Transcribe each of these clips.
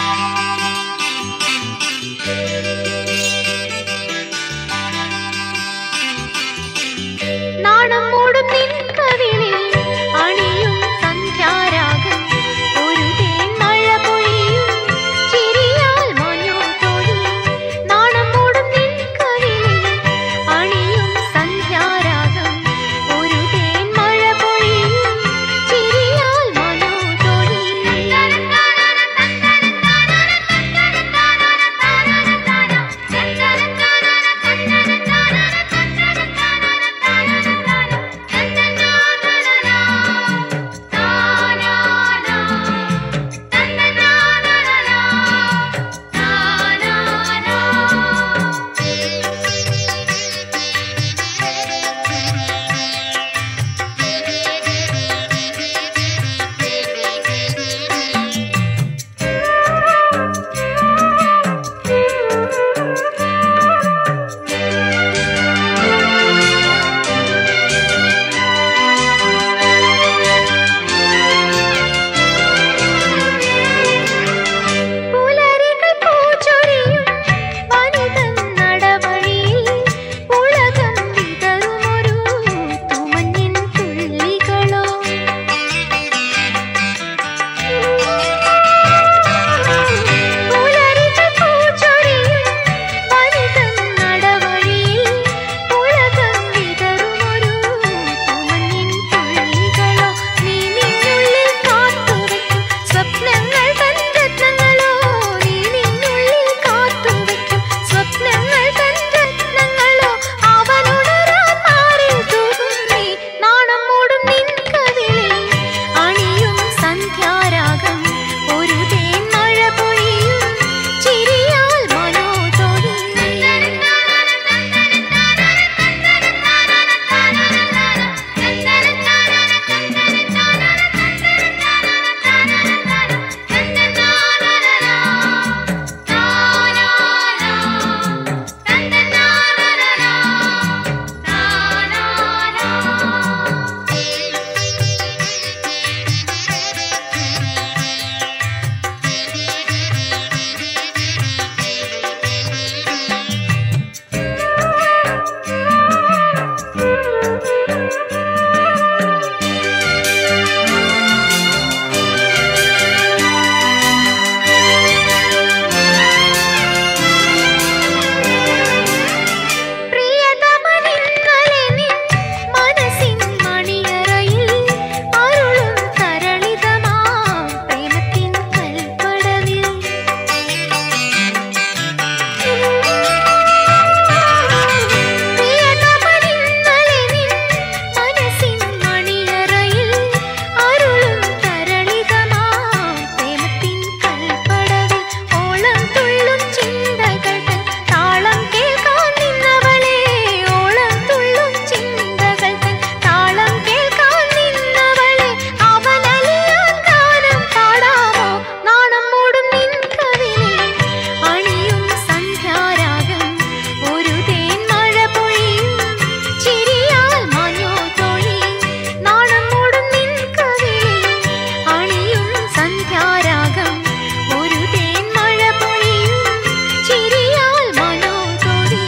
നാണം മൂടും നിൻ കവിളിൽ അണിയും സന്ധ്യാരാഗം ഒരു തേൻ മഴ പൊഴിയും ചിരിയാൽ മഞ്ഞു തൊഴിയും നാണം മൂടും നിൻ കവിളിൽ അണിയും സന്ധ്യാരാഗം ഒരു തേൻ മഴ പൊഴിയും ചിരിയാൽ മഞ്ഞു പുലരികൾ പൂച്ചൊരിയും വനിതൻ നടവഴിയിൽ ഉലകം വിതറുമൊരു തുമഞ്ഞിൻ തുള്ളികളോ പുലരികൾ പൂച്ചൊരിയും വനിതൻ നടവഴിയിൽ ഉലകം വിതറുമൊരു തുമഞ്ഞിൻ തുള്ളികളോ നീ നിന്നുള്ളിൽ കാത്തുവയ്ക്കും സ്വപ്നങ്ങൾ തൻ രത്നങ്ങളോ നീ നിന്നുള്ളിൽ കാത്തുവയ്ക്കും സ്വപ്നങ്ങൾ തൻ രത്നങ്ങളോ അവനുണരാൻ മാറിൽ തൂകും നീ നാണം മൂടും നിൻ കവിളിൽ അണിയും സന്ധ്യാരാഗം ഒരു തേൻ മഴ പൊഴിയും ചിരിയാൽ പ്രിയതമനിന്നലെ നിൻ മനസ്സിൻ മണിയറയിൽ അരുളും തരളിതമാം പ്രേമത്തിൻ കൽപ്പടവിൽ പ്രിയതമനിന്നലെ നിൻ മനസ്സിൻ മണിയറയിൽ അരുളും തരളിതമാം പ്രേമത്തിൻ കൽപ്പടവിൽ ഓളം തുള്ളും ചിന്തകൾ തൻ താളം കേൾക്കാൻ നിന്നവളെ ഓളം തുള്ളും ചിന്തകൾ തൻ താളം കേൾക്കാൻ നിന്നവളെ അവനലിയാൻ ഗാനം പാടാമോ നാണം മൂടും നിൻ കവിളിൽ അണിയും സന്ധ്യാരാഗം ഒരു തേൻ മഴ പൊഴിയും ചിരിയാൽ മാഞ്ഞോ തൊഴി നാണം മൂടും നിൻ കവിളിൽ അണിയും സന്ധ്യാരാഗം ഒരു തേൻ മഴ പൊഴിയും ചിരിയാൽ മാഞ്ഞോ തൊഴി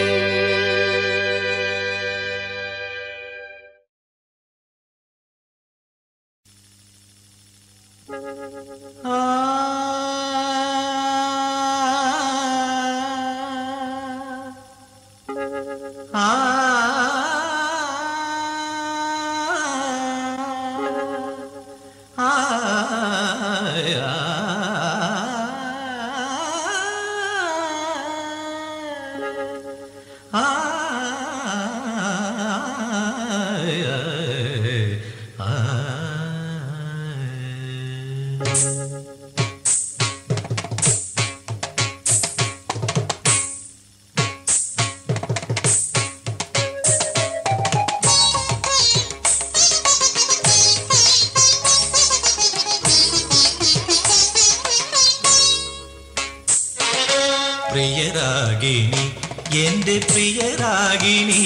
പ്രിയരാഗിണി എന്റെ പ്രിയരാഗിണി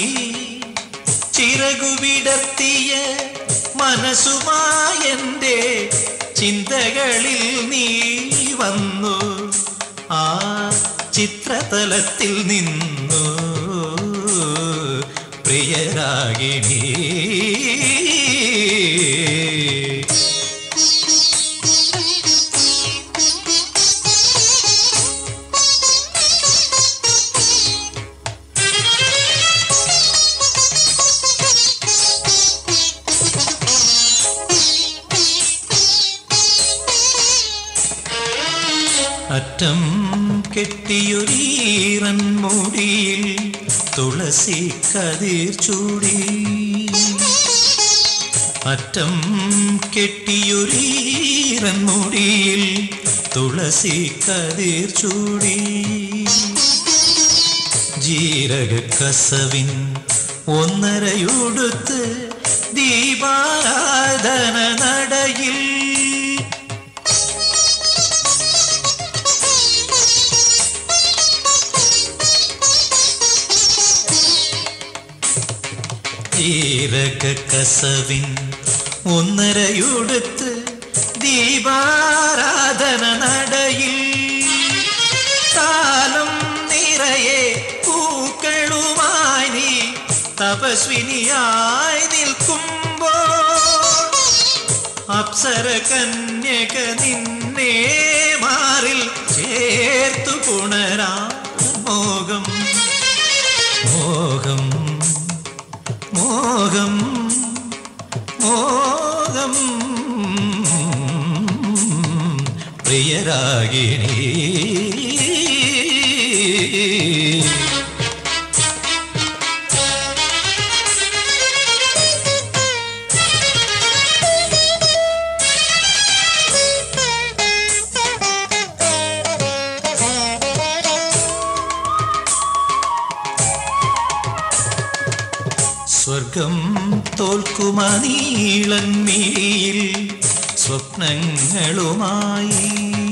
ചിറകുവിടർത്തിയ മനസ്സുമായെന്റെ ചിന്തകളിൽ നീ വന്നു ചിത്രതലത്തിൽ നിന്നു പ്രിയരാഗിണി അറ്റം കെട്ടിയൊരീറൻ മുടിയിൽ തുളസി കതിർ ചൂടി അറ്റം കെട്ടിയൊരീറൻ മുടിയിൽ തുളസി കതിർ ചൂടി ജീരക കസവിൻ ഒന്നരയുടുത്ത് ദീപാരാധന നടയിൽ ജീരക കസവിൻ ഒന്നരയുടുത്ത് ദീപാരാധന നടയിൽ താലം നിറയെ പൂക്കളുമായി നീ തപസ്വിനിയായി നിൽക്കുമ്പോൾ അപ്സര കന്യക നിന്നെ മാറിൽ ചേർത്തു പുണരാ മോഹം മോഹം മോഹം മോഹം പ്രിയരാഗിണി സ്വർഗം തോൽക്കുമനീളൻ മിഴിയിൽ സ്വപ്നങ്ങളുമായി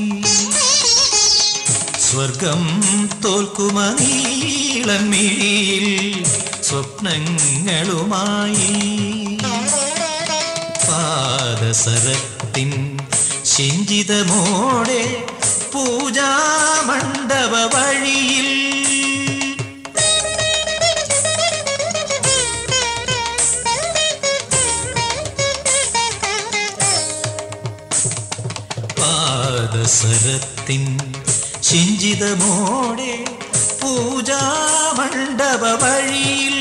സ്വർഗം തോൽക്കുമനീളൻ മിഴിയിൽ സ്വപ്നങ്ങളുമായി പാദസരത്തിൻ ശിഞ്ചിതമോടെ പൂജാമണ്ഡപ വഴിയിൽ പാദസരത്തിൻ ശിഞ്ചിതമോടെ പൂജാമണ്ഡപ വഴിയിൽ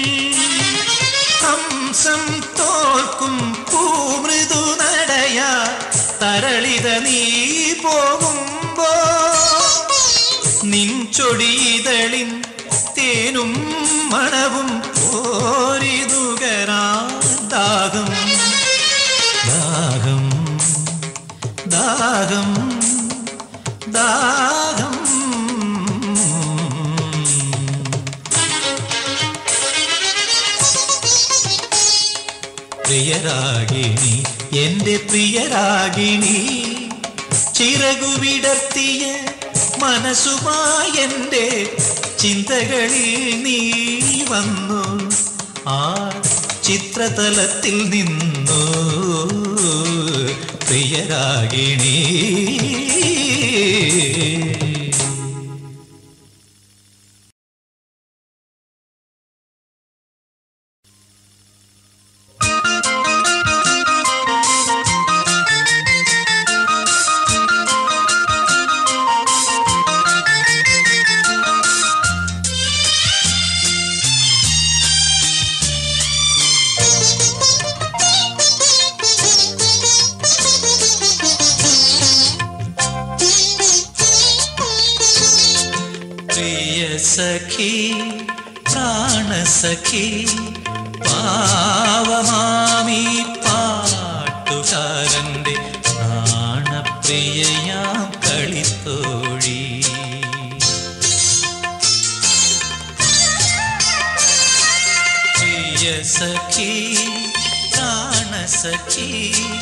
ഹംസം തോൽക്കും പൂമൃദു നടയ തരളിത നീ പോകുമ്പോ നിൻ ചൊടിയിതളിൻ തേനും മണവും ഓരിതുകരാ ദാഹം ദാഹം ദാഹം ദാഹം പ്രിയരാഗിണി എന്റെ പ്രിയരാഗിണി ചിറകു വിടർത്തിയ മനസ്സുമായി എന്റെ ചിന്തകളിൽ നീ വന്നു ആ ചിത്രതലത്തിൽ നിന്നു പ്രിയരാഗിണി പ്രിയ സഖി പ്രാണസഖി പാവമാമി പാട്ടുകാരന്റെ പ്രാണപ്രിയയാം കളിത്തോഴി പ്രിയ സഖി പ്രാണസഖി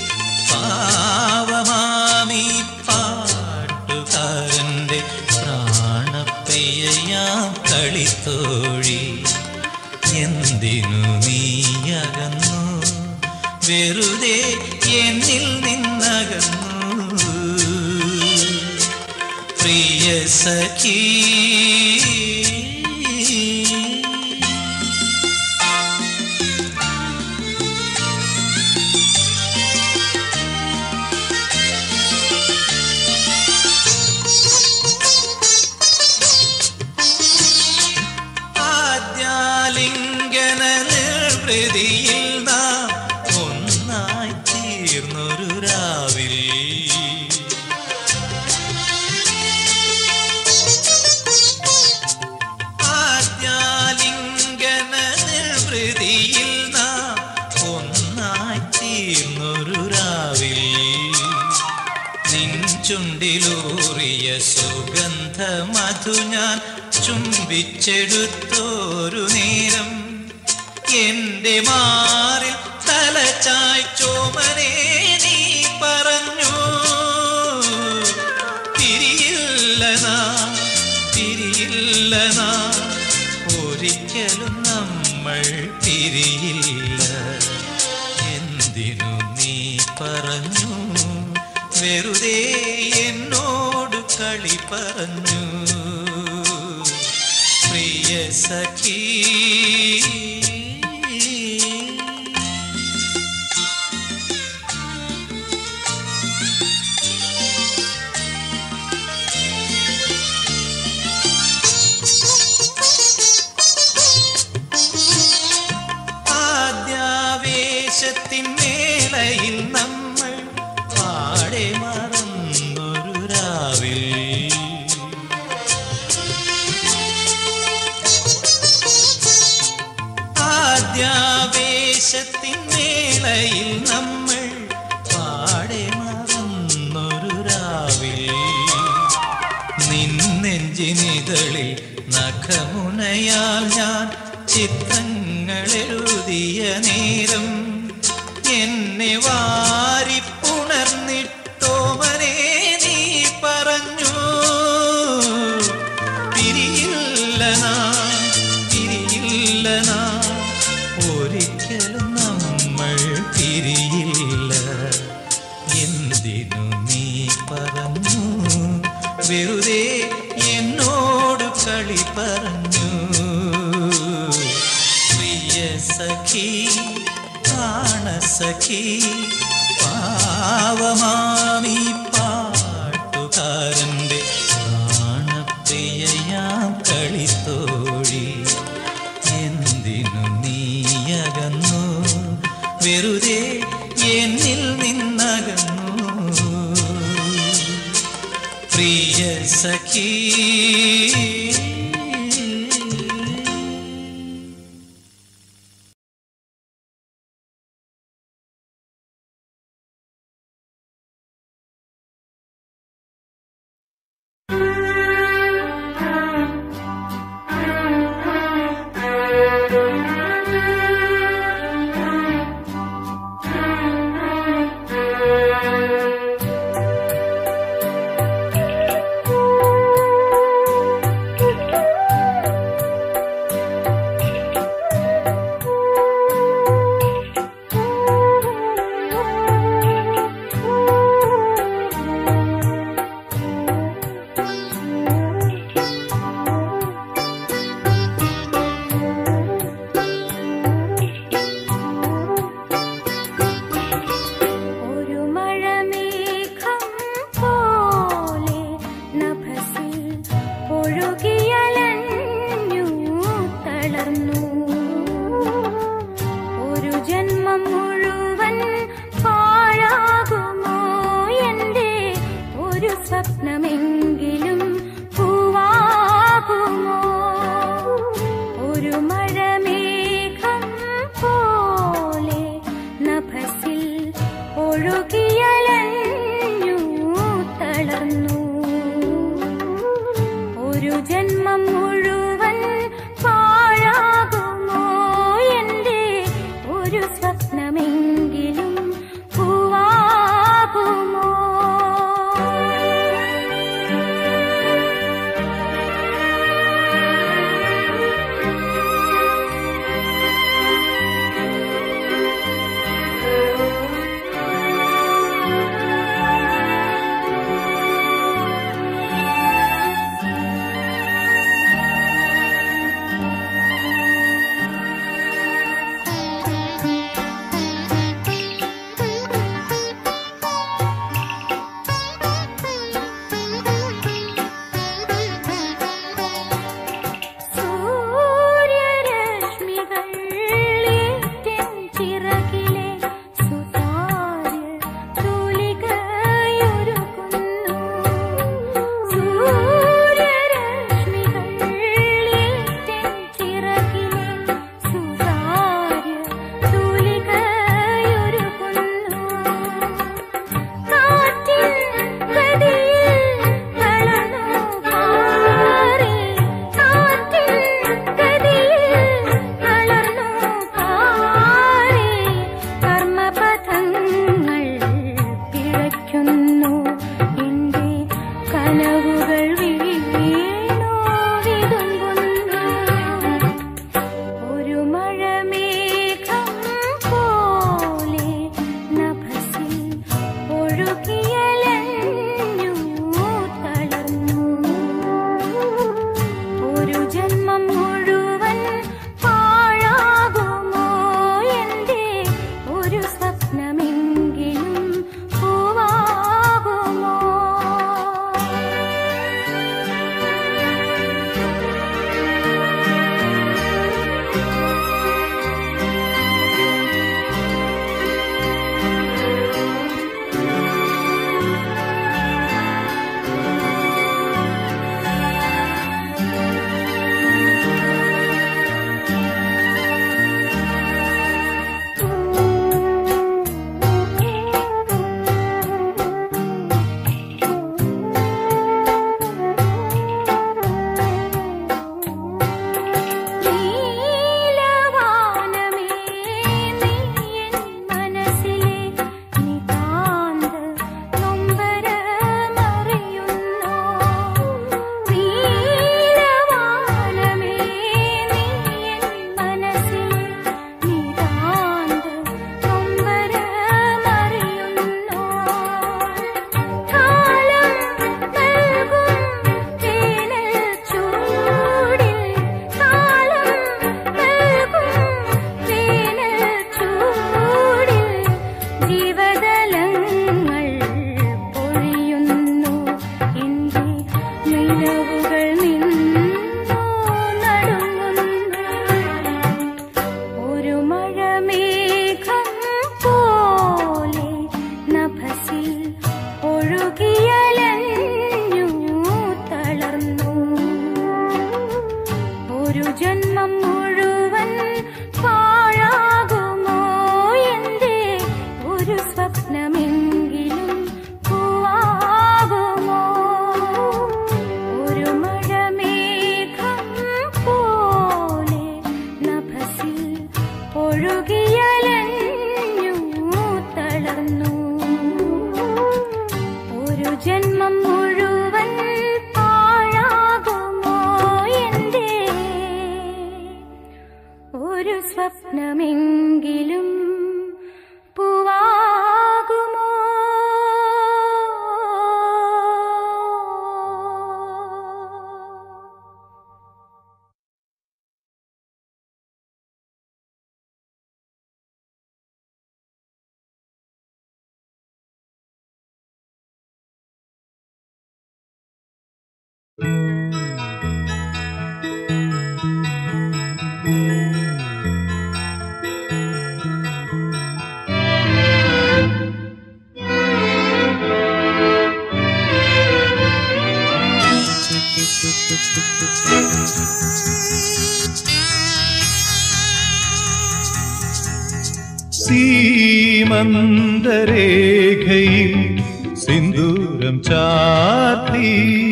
പാവമാമി പാട്ടുകാരന്റെ പ്രാണപ്രിയയാം കളിത്തോഴി എന്തിനു നീയകന്നു വെറുതെ എന്നിൽ നിന്നകന്നു പ്രിയ സഖീ ആദ്യാലിംഗന നിർവൃതിയിൽ നാം ഒന്നായി തീർന്നൊരു രാവിൽ ആദ്യാലിംഗന നിർവൃതിയിൽ നാം ഒന്നായി തീർന്നൊരു രാവിൽ നിൻ ചുണ്ടിലൂറിയ സുഗന്ധ മധു ഞാൻ ചുംബിച്ചെടുത്തോരു നേരം എന്റെ മാറിൽ തലച്ചായ് ചോമനെ നീ പറഞ്ഞു തിരിയില്ല നാം തിരിയില്ല നാം ഒരിക്കലും നമ്മൾ തിരിയില്ല എന്തിനു നീ പറഞ്ഞു വെറുതെ എന്നോട് കളി പറഞ്ഞു പ്രിയ സഖീ ആദ്യാവേശത്തിൻ മേളയിൽ നമ്മൾ പാടെ മറന്നൊരു രാവിൽ ആദ്യാവേശത്തിൻ മേളയിൽ നമ്മൾ പാടെ മറന്നൊരു രാവിൽ നിന്നെഞ്ചിനിതളിൽ നഖമുനയാൽ ഞാൻ ചിത്രങ്ങൾ എഴുതിയ നേരം എന്നെ വാരിപ്പുണർന്നിട്ടോമനെ നീ പറഞ്ഞു പിരിയില്ല നാം പിരിയില്ല നാം ഒരിക്കലും നമ്മൾ പിരിയില്ല എന്തിനു നീ പറഞ്ഞു വെറുതെ എന്നോട് കളി പറഞ്ഞു പ്രിയ സഖി കാണ സഖി പാവമാമി പാട്ടുകാരൻ്റെ പ്രാണപ്രിയയാം കളിത്തോഴി എന്തിനു നീയകന്നു വെറുതെ എന്നിൽ നിന്നകന്നു പ്രിയ സഖീ ഒരു മഴമേഘം പോലെ നഭസിൽ ഒഴുകിയലഞ്ഞു തളർന്നു ഒരു ജന്മം മുഴുവൻ പാഴാകുമോ എൻ്റെ ഒരു സ്വപ്നമെങ്കിലും പൂവാകുമോ ഒരു മഴമേഘം പോലെ നഭസിൽ ഒഴുകിയലഞ്ഞു തളർന്നു ഒരു ജന്മം മുഴുവൻ പാഴാകുമോ എൻ്റെ ഒരു സ്വപ്നമെങ്കിലും പൂവാകുമോ നിലവുകൾ നിന്നു നടുങ്ങുന്നു ഒരു മഴമേഘം പോലെ നഭസിൽ ഒഴുകിയലഞ്ഞു തളർന്നു ഒരു ജന്മം മുഴുവൻ പാഴാകുമോ എന്റെ ഒരു സ്വപ്നമെങ്കിലും പൂവാകുമോ ഒരു മഴമേഘം പോലെ നഭസിൽ ഒഴുകിയലഞ്ഞു തളർന്നു ഒരു ജന്മം മുഴുവൻ പാഴാകുമോ എന്റെ ഒരു സ്വപ്നമെങ്കിലും പൂവാകുമോ സീമന്തരേഖയിൽ സിന്ദൂരം ചാർത്തി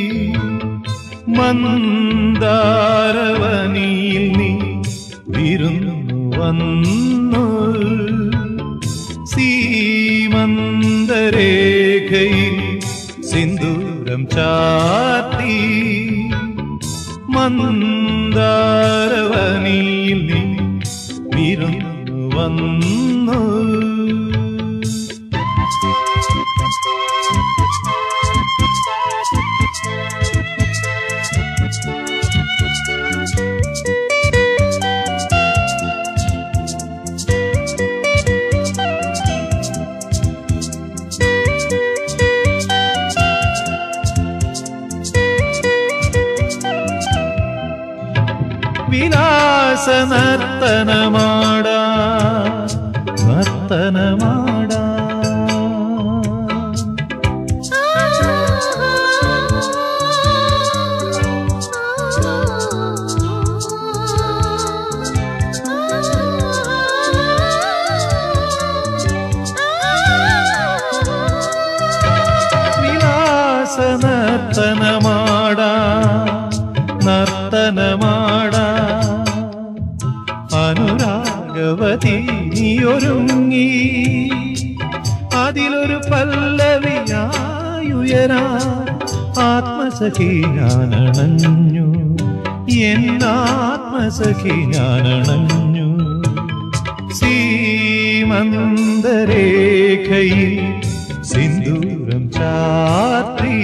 മന്ദാരവനിയിൽ നീ വിരുന്നു വന്നു സീമന്തരേഖയിൽ സിന്ദൂരം ചാർത്തി മന്ദാരവനിയിൽ നീ വിരുന്നു വന്നു വിലാസ നർത്തനമാടാ നർത്തനമാടാ വിലാസ നർത്തനമാടാ നർത്തനമാടാ അനുരാഗവതി നീയൊരുങ്ങി അതിലൊരു പല്ലവിയായുയരാ ആത്മസഖി ഞാനണഞ്ഞു എന്നാത്മസഖി ഞാനണഞ്ഞു സീമന്തരേഖയിൽ സിന്ദൂരം ചാത്തി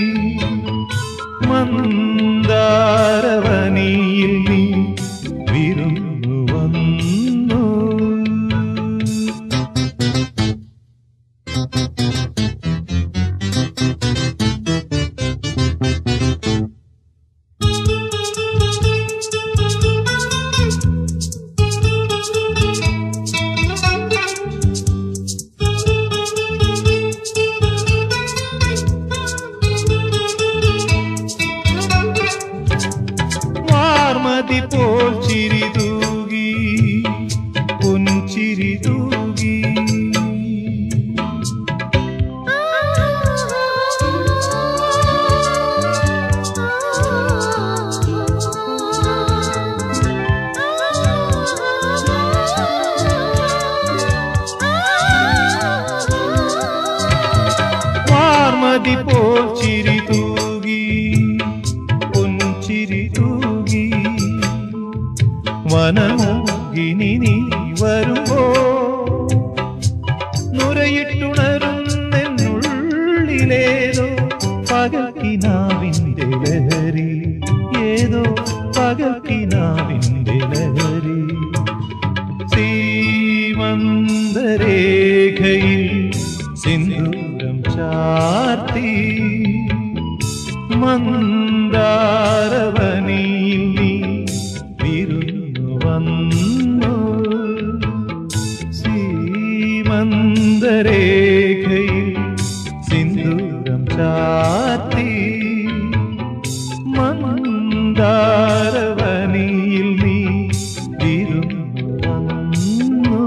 മന്ദാരവനിയിൽ നീ വിരുന്നു വന്നു വാർമതി പോൽ ചിരി തൂകി പുൻചിരി തൂകി വാർമതി പോൽ ചിരി തൂകി പുൻചിരി തൂകി വനമോകിനി നീ വരുമ്പോ നുരയിട്ടുണരുന്നെന്നുള്ളിലേതോ പകക്കിനാവിന്റെ ലഹരി ഏതോ പകക്കിനാവിന്റെ ലഹരി സീമന്തരേഖയിൽ സിന്ദൂരം ചാർത്തി മന്ദാരവനിയിൽ നീ വിരുന്നു വന്നു സീമന്തരേഖയിൽ സിന്ദൂരം ചാത്തി മന്ദാരവനിയിൽ നീ വിരുന്നു വന്നു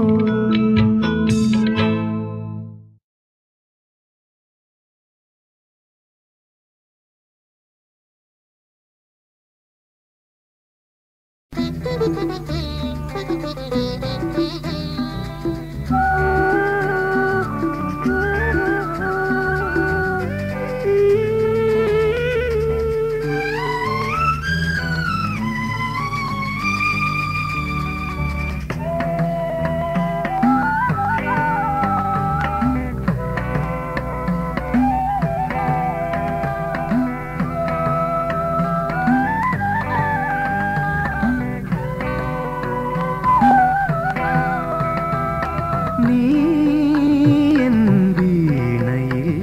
നീ എൻ വീണയിൽ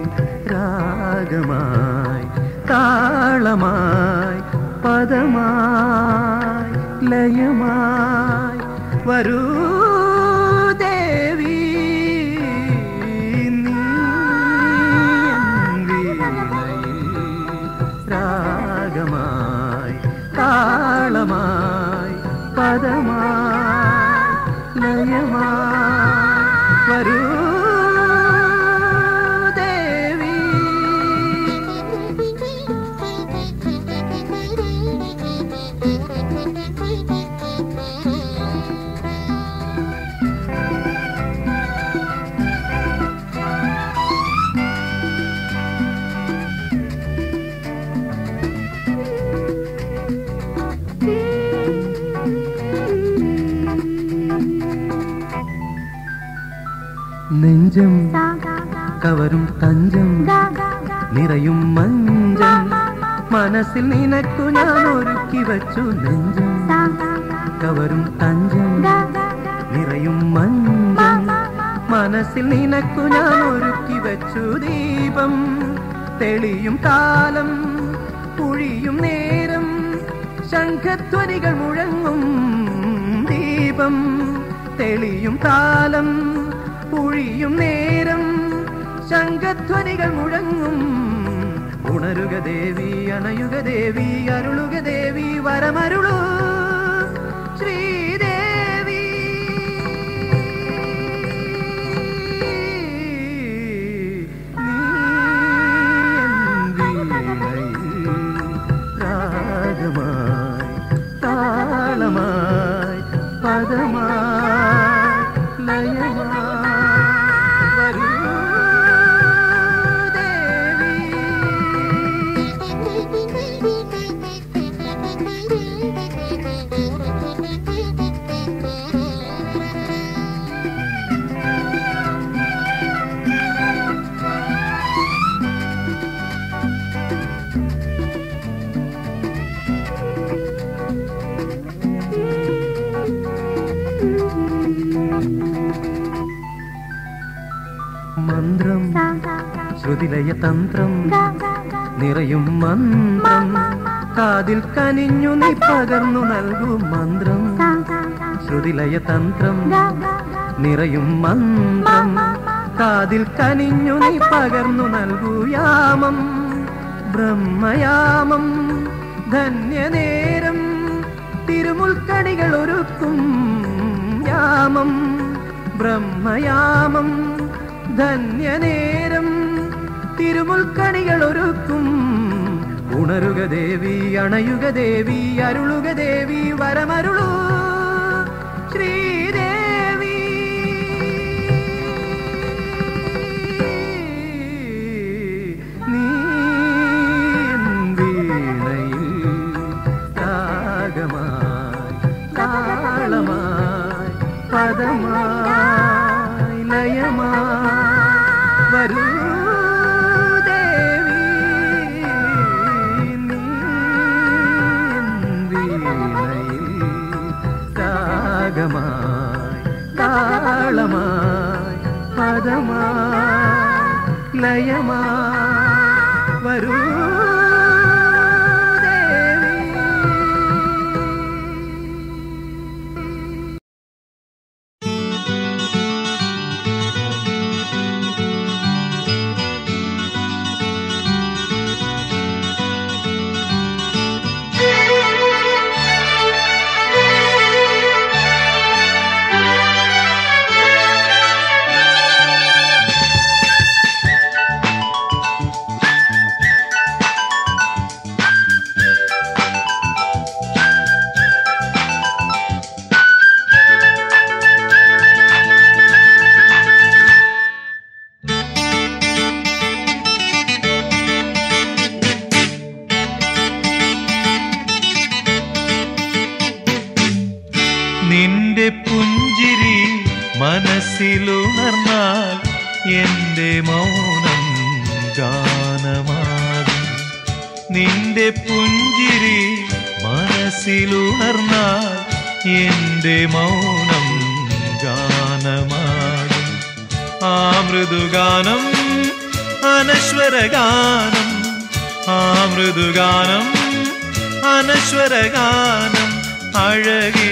രാഗമായി താളമായി പദമായി ലയമായി വരൂ ദേവി നീ എൻ വീണയിൽ രാഗമായി താളമായി പദമായി ലയമായി വരൂ ദേവി നെഞ്ചം കവരും തഞ്ചം നിറയും മഞ്ചം മനസ്സിൽ നിനക്കു ഞാൻ ഒരുക്കി വച്ചു നെഞ്ചം കവരും തഞ്ചം നിറയും മഞ്ചം മനസ്സിൽ നിനക്കു ഞാൻ ഒരുക്കി വച്ചു ദീപം തെളിയും കാലം പുഴിയും നേരം ശംഖധ്വനികൾ മുഴങ്ങും ദീപം തെളിയും കാലം പുഴിയും നേരം ശംഖധ്വനികൾ മുഴങ്ങും ഉണരുക ദേവി അണയുക ദേവി അരുളുക ദേവി വരമരുളു ശ്രീദേവി നീ എൻ വീണയിൽ രാഗമായി താളമായി പദമായി ലയമായി വരൂ ദേവി മന്ത്രം ശ്രുതിലയ തന്ത്രം നിറയും മന്ത്രം കാതിൽ കനിഞ്ഞു നീ പകർന്നു നൽകൂ മന്ത്രം ശ്രുതിലയ തന്ത്രം നിറയും മന്ത്രം കാതിൽ കനിഞ്ഞു നീ പകർന്നു നൽകൂ യാമം ബ്രഹ്മയാമം ധന്യനേരം തിരുമുൽക്കണികൾ ഒരുക്കും യാമം ബ്രഹ്മയാമം ധന്യനേരം തിരുമുൽക്കണികൾ ഒരുക്കും ഉണരുക ദേവി അണയുക ദേവി അരുളുക ദേവി വരമരുളൂ ശ്രീദേവി നീ എൻ വീണയിൽ രാഗമായി താളമായി പദമായി ലയമായി വരൂ ദേവി നീ എൻ വീണയിൽ രാഗമായി താളമായി പദമായി ലയമായി വരൂ നിന്റെ പുഞ്ചിരി മനസ്സിലുണർന്നാൽ എന്റെ മൗനം ഗാനമാകും നിന്റെ പുഞ്ചിരി മനസ്സിലുണർന്നാൽ എന്റെ മൗനം ഗാനമാകും ആ മൃദുഗാനം അനശ്വരഗാനം ആ മൃദുഗാനം അനശ്വരഗാനം അഴകേ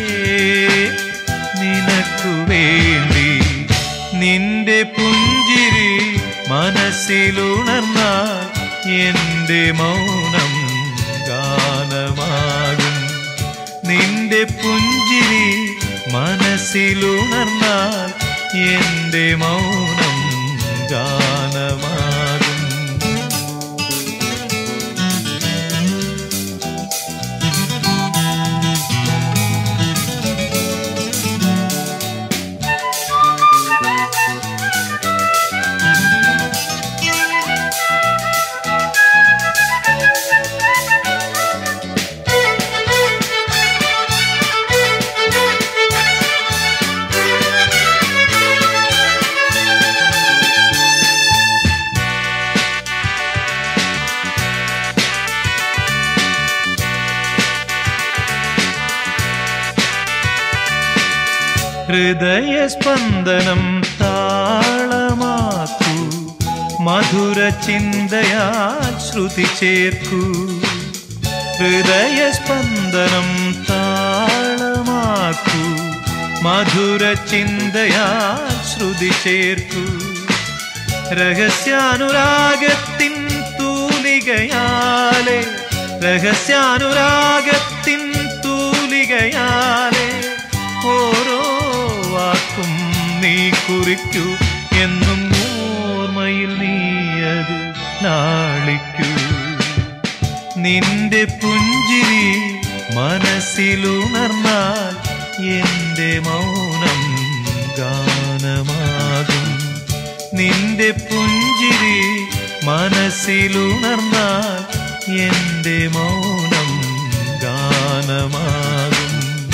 നിനക്കു വേണ്ടി നിന്റെ പുഞ്ചിരി മനസ്സിലുണർന്നാൽ എന്റെ മൗനം ഗാനമാകും നിന്റെ പുഞ്ചിരി മനസ്സിലുണർന്നാൽ എന്റെ മൗനം ഗാനമാകും ഹൃദയസ്പന്ദനം താളമാക്കൂ മധുര ചിന്തയാൽ ശ്രുതി ചേർക്കൂ ഹൃദയസ്പന്ദനം താളമാക്കൂ മധുര ചിന്തയാൽ ശ്രുതി ചേർക്കൂ രഹസ്യാനുരാഗത്തിൻ തൂലികയാലെ രഹസ്യാനുരാഗത്തിൻ തൂലികയാലെ ഓരോ വാക്കും നീ കുറിക്കൂ എന്നും ഓർമ്മയിൽ നീയത് നാളിക്കൂ നിന്റെ പുഞ്ചിരി മനസ്സിലുണർന്നാൽ എന്റെ മൗനം ഗാനമാകും നിന്റെ പുഞ്ചിരി മനസ്സിലുണർന്നാൽ എന്റെ മൗനം ഗാനമാകും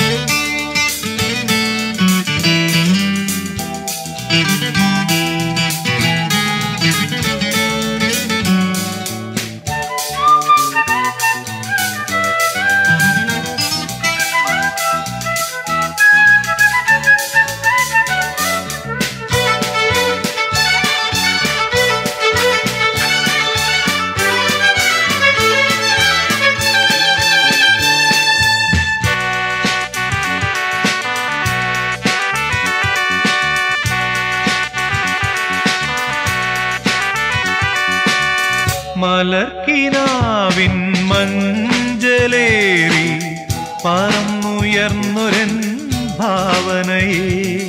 മലർക്കിനാവിൻ മഞ്ചലേറി പറന്നുയർന്നൊരൻ ഭാവനയെ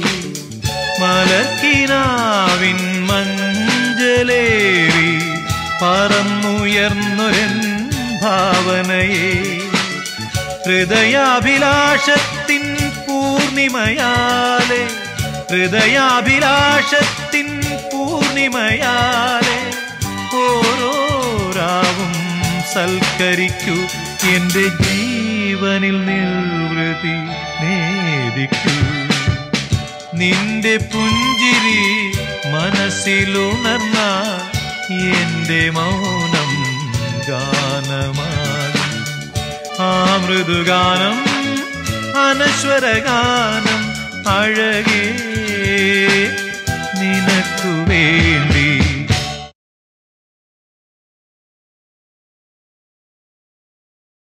മലർക്കിനാവിൻ മഞ്ചലേറി പറന്നുയർന്നൊരൻ ഭാവനയെ ഹൃദയാഭിലാഷത്തിൻ പൂർണിമയാലെ ഹൃദയാഭിലാഷത്തിൻ പൂർണിമയാലെ ഓരോ രാവും സൽക്കരിക്കൂ എന്റെ ജീവനിൽ നിർവൃതി നേദിക്കൂ നിന്റെ പുഞ്ചിരി മനസ്സിലുണർന്ന എന്റെ മൗനം ഗാനമാകും ആ മൃദുഗാനം അനശ്വരഗാനം അഴകേ